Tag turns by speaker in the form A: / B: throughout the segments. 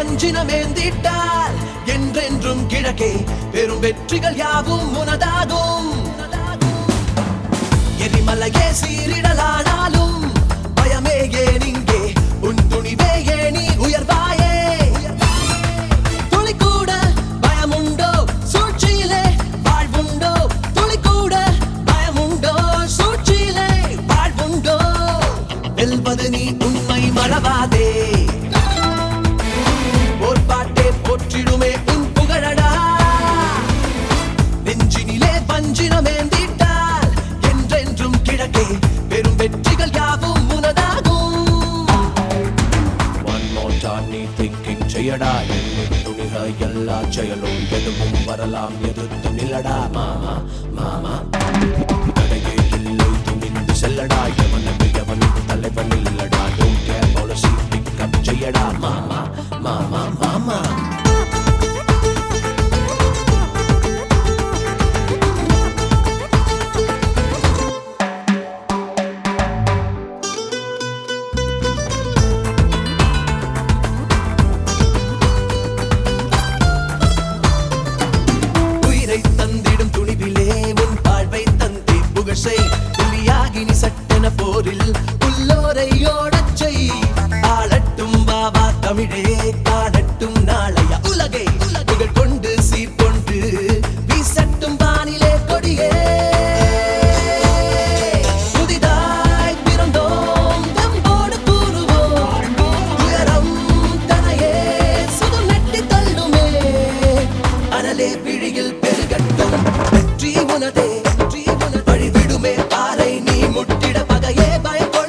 A: வஞ்சினமேந்திட்டால் என்றென்றும் கிழக்கே பெரும் வெற்றிகள் யாவும் உனதாகும் எரிமலையே சீரிடலானாலும் பயமே ஏன் இங்கே உன் துணிவே ஏனி உயர்வாயே துளி கூட பயமுண்டோ சூழ்ச்சியிலே வாழ்வுண்டோ துளி கூட பயமுண்டோ சூழ்ச்சியிலே வாழ்வுண்டோ வெல்வது நீ உண்மை மறவாதே போர்ப்பாட்டே போற்றிடுமே உன் புகழடா நெஞ்சினிலே வஞ்சினமேந்திட்டால் என்றென்றும் கிழக்கே பெரும் வெற்றிகள் யாவும் உனதாகும்
B: One more time நீ thinking செய்யடா எண்ணின் துணிக எல்லா செயலும் எதுவும் வரலாம் எதிர்த்து நில்லடா மாமா மாமா தடையே இல்லை துணிந்து செல்லடா எவனுக்கு எவனுக்கு தலைவன் இல்லடா don't care policy pick up செய்யடா மாமா மாமா மாமா
A: உயிரை தந்திடும் துணிவிலே உன் வாழ்வை தந்தி புகழை புலியாகி நீ சட்டென போரில் உள்ளோரை ஓடச் செய் ஆளட்டும் பாபா தமிழே காணட்டும் நாளைய உலகை புகழ் கொண்டு சீர்கொண்டு வீசட்டும் வானிலே கொடியே புதிதாய் பிறந்தோம் தம்போடு கூறுவோம் உயரம் தனையே சுகம் நெட்டி தள்ளுமே அனலே விழியில் பெருகட்டும் வெற்றி உனதே வெற்றி உனது வழிவிடுமே பாறை நீ முட்டிட பகையே பயங்கொள்ள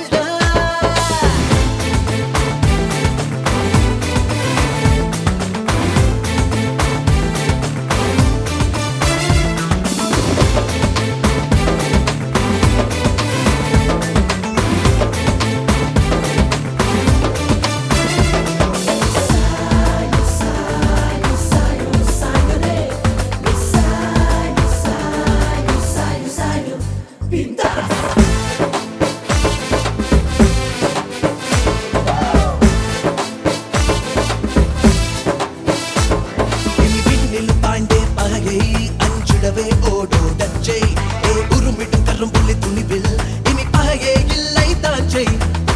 A: இனி விண்ணில் பாய்ந்தே பகையை அஞ்சிடவே ஓடோடச் செய் ஏ உருமிடும் கரும்புள்ளி துணிவில் இனி பகையே இல்லை தாஞ்சை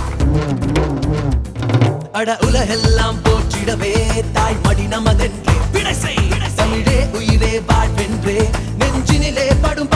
A: அட உலகெல்லாம் போற்றிடவே தாய் மடி நமதென்றே விடை செய் தமிழே உயிரே வாழ்வென்றே நெஞ்சினிலே படும்